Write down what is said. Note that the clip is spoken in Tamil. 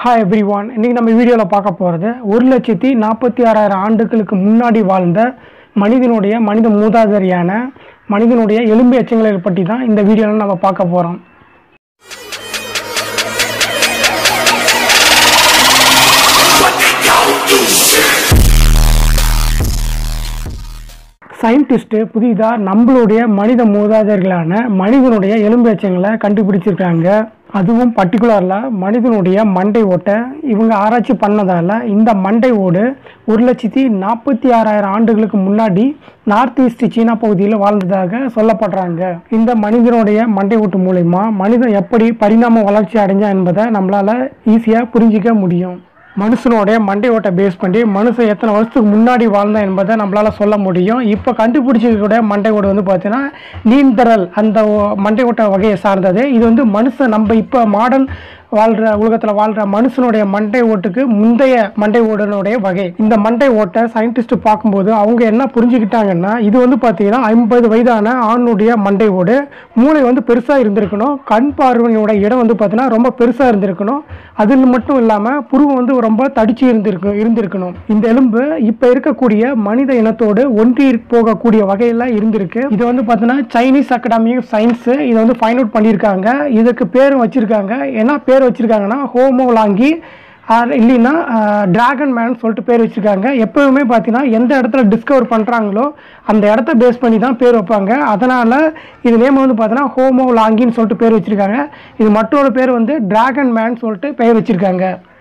ஹாய் எவ்ரி ஒன் இன்றைக்கி நம்ம வீடியோவில் பார்க்க போகிறது ஒரு லட்சத்தி நாற்பத்தி ஆறாயிரம் ஆண்டுகளுக்கு முன்னாடி வாழ்ந்த மனிதனுடைய மனித மூதாதையான மனிதனுடைய எலும்பு எச்சங்களை பற்றி தான் இந்த வீடியோவில் நம்ம பார்க்க போகிறோம் சயின்டிஸ்ட்டு புதிதாக நம்மளுடைய மனித மூதாதையர்களான மனிதனுடைய எலும்பு எச்சங்களை கண்டுபிடிச்சிருக்காங்க அதுவும் பர்டிகுலரில் மனிதனுடைய மண்டை ஓட்டை இவங்க ஆராய்ச்சி பண்ணதால் இந்த மண்டை ஓடு ஒரு லட்சத்தி நாற்பத்தி ஆறாயிரம் ஆண்டுகளுக்கு முன்னாடி நார்த் ஈஸ்ட் சீனா பகுதியில் வாழ்ந்ததாக சொல்லப்படுறாங்க இந்த மனிதனுடைய மண்டை ஓட்டு மூலயமா மனிதன் எப்படி பரிணாம வளர்ச்சி அடைஞ்சான் என்பதை நம்மளால் ஈஸியாக புரிஞ்சிக்க முடியும் மனுஷனுடைய மண்டை ஓட்டை பேஸ் பண்ணி மனுஷன் எத்தனை வருஷத்துக்கு முன்னாடி வாழ்ந்தான் என்பதை நம்மளால் சொல்ல முடியும் இப்போ கண்டுபிடிச்சிருக்கக்கூடிய மண்டை ஓடு வந்து பார்த்தீங்கன்னா நீந்தரல் அந்த ஓ- மண்டை ஓட்ட வகையை சார்ந்தது இது வந்து மனுஷன் நம்ம இப்போ மாடர்ன் வாழ்கிற உலகத்தில் வாழ்கிற மனுஷனுடைய மண்டை ஓட்டுக்கு முந்தைய மண்டை ஓடனுடைய வகை இந்த மண்டை ஓட்டை சயின்டிஸ்ட் பார்க்கும்போது அவங்க என்ன புரிஞ்சுக்கிட்டாங்கன்னா இது வந்து பார்த்தீங்கன்னா ஐம்பது வயதான ஆணுடைய மண்டை ஓடு மூளை வந்து பெருசாக இருந்திருக்கணும் கண் பார்வையோட இடம் வந்து பார்த்தீங்கன்னா ரொம்ப பெருசாக இருந்திருக்கணும் அதில் மட்டும் இல்லாமல் புருவம் வந்து ரொம்ப தடிச்சு இருந்திருக்கு இருந்திருக்கணும் இந்த எலும்பு இப்போ இருக்கக்கூடிய மனித இனத்தோடு ஒன்றி போகக்கூடிய வகையில் இருந்திருக்கு இது வந்து பார்த்தீங்கன்னா சைனீஸ் அகாடமி ஆஃப் சயின்ஸ் இதை வந்து ஃபைண்ட் அவுட் பண்ணியிருக்காங்க இதுக்கு பேரும் வச்சிருக்காங்க என்ன பேர் வச்சிருக்காங்கன்னா ஹோமோலாங்கி ஆர் இல்லைன்னா டிராகன் மேன் சொல்லிட்டு பேர் வச்சுருக்காங்க எப்போவுமே பார்த்தீங்கன்னா எந்த இடத்துல டிஸ்கவர் பண்ணுறாங்களோ அந்த இடத்த பேஸ் பண்ணி தான் பேர் வைப்பாங்க அதனால் இது நேம் வந்து பார்த்தீங்கன்னா ஹோமோ லாங்கின்னு சொல்லிட்டு பேர் வச்சுருக்காங்க இது மற்றொரு பேர் வந்து டிராகன் மேன் சொல்லிட்டு பேர் வச்சுருக்காங்க